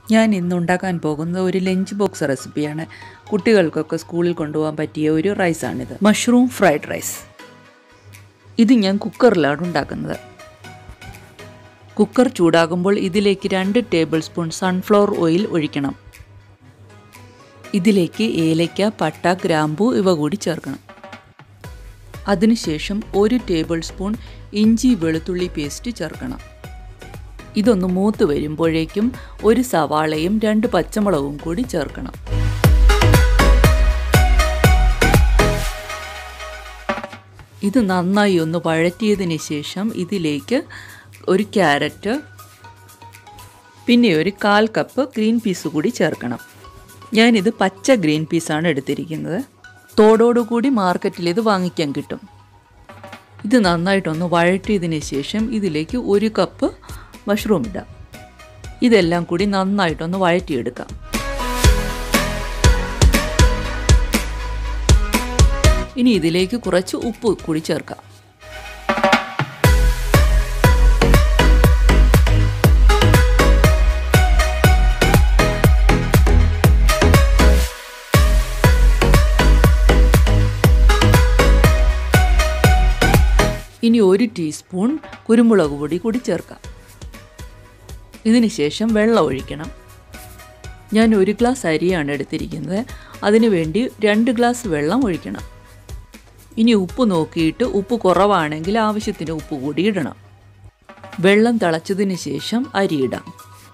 ഞാൻ ഇന്ന് ഉണ്ടാക്കാൻ പോകുന്നത് ഒരു ലഞ്ച് ബോക്സ് റെസിപ്പിയാണ് കുട്ടികൾക്കൊക്കെ സ്കൂളിൽ കൊണ്ടുപോകാൻ പറ്റിയ ഒരു റൈസാണിത് മഷ്റൂം ഫ്രൈഡ് റൈസ് ഇത് ഞാൻ കുക്കറിലാണ് ഉണ്ടാക്കുന്നത് കുക്കർ ചൂടാകുമ്പോൾ ഇതിലേക്ക് രണ്ട് ടേബിൾ സ്പൂൺ സൺഫ്ലവർ ഓയിൽ ഒഴിക്കണം ഇതിലേക്ക് ഏലയ്ക്ക പട്ട ഗ്രാമ്പൂ ഇവ കൂടി ചേർക്കണം അതിനുശേഷം ഒരു ടേബിൾ സ്പൂൺ ഇഞ്ചി വെളുത്തുള്ളി പേസ്റ്റ് ചേർക്കണം ഇതൊന്ന് മൂത്ത് വരുമ്പോഴേക്കും ഒരു സവാളയും രണ്ട് പച്ചമുളകും കൂടി ചേർക്കണം ഇത് നന്നായി ഒന്ന് വഴറ്റിയതിന് ശേഷം ഇതിലേക്ക് ഒരു ക്യാരറ്റ് പിന്നെ ഒരു കാൽ കപ്പ് ഗ്രീൻ പീസ് കൂടി ചേർക്കണം ഞാനിത് പച്ച ഗ്രീൻ പീസാണ് എടുത്തിരിക്കുന്നത് തോടോടുകൂടി മാർക്കറ്റിൽ ഇത് വാങ്ങിക്കാൻ കിട്ടും ഇത് നന്നായിട്ടൊന്ന് വഴറ്റിയതിന് ശേഷം ഇതിലേക്ക് ഒരു കപ്പ് മഷ്റൂം ഇടാം ഇതെല്ലാം കൂടി നന്നായിട്ടൊന്ന് വഴറ്റിയെടുക്കാം ഇനി ഇതിലേക്ക് കുറച്ച് ഉപ്പ് കൂടി ചേർക്കാം ഇനി ഒരു ടീസ്പൂൺ കുരുമുളക് പൊടി കൂടി ചേർക്കാം ഇതിന് ശേഷം വെള്ളം ഒഴിക്കണം ഞാൻ ഒരു ഗ്ലാസ് അരിയാണ് എടുത്തിരിക്കുന്നത് അതിനു വേണ്ടി രണ്ട് ഗ്ലാസ് വെള്ളം ഒഴിക്കണം ഇനി ഉപ്പ് നോക്കിയിട്ട് ഉപ്പ് കുറവാണെങ്കിൽ ആവശ്യത്തിന് ഉപ്പ് കൂടി ഇടണം വെള്ളം തിളച്ചതിന് ശേഷം അരി ഇടാം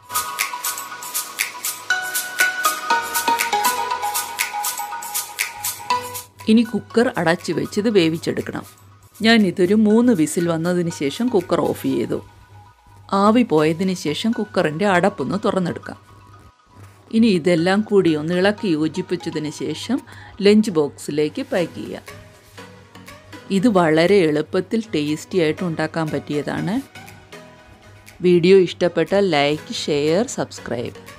ഇനി കുക്കർ അടച്ചു വെച്ച് ഇത് വേവിച്ചെടുക്കണം ഞാൻ ഇതൊരു മൂന്ന് വിസിൽ വന്നതിന് ശേഷം കുക്കർ ഓഫ് ചെയ്തു ആവി പോയതിന് ശേഷം കുക്കറിൻ്റെ അടപ്പൊന്ന് തുറന്നെടുക്കാം ഇനി ഇതെല്ലാം കൂടി ഒന്ന് ഇളക്കി യോജിപ്പിച്ചതിന് ശേഷം ലഞ്ച് ബോക്സിലേക്ക് പാക്ക് ചെയ്യാം ഇത് വളരെ എളുപ്പത്തിൽ ടേസ്റ്റി ആയിട്ട് ഉണ്ടാക്കാൻ പറ്റിയതാണ് വീഡിയോ ഇഷ്ടപ്പെട്ടാൽ ലൈക്ക് ഷെയർ സബ്സ്ക്രൈബ്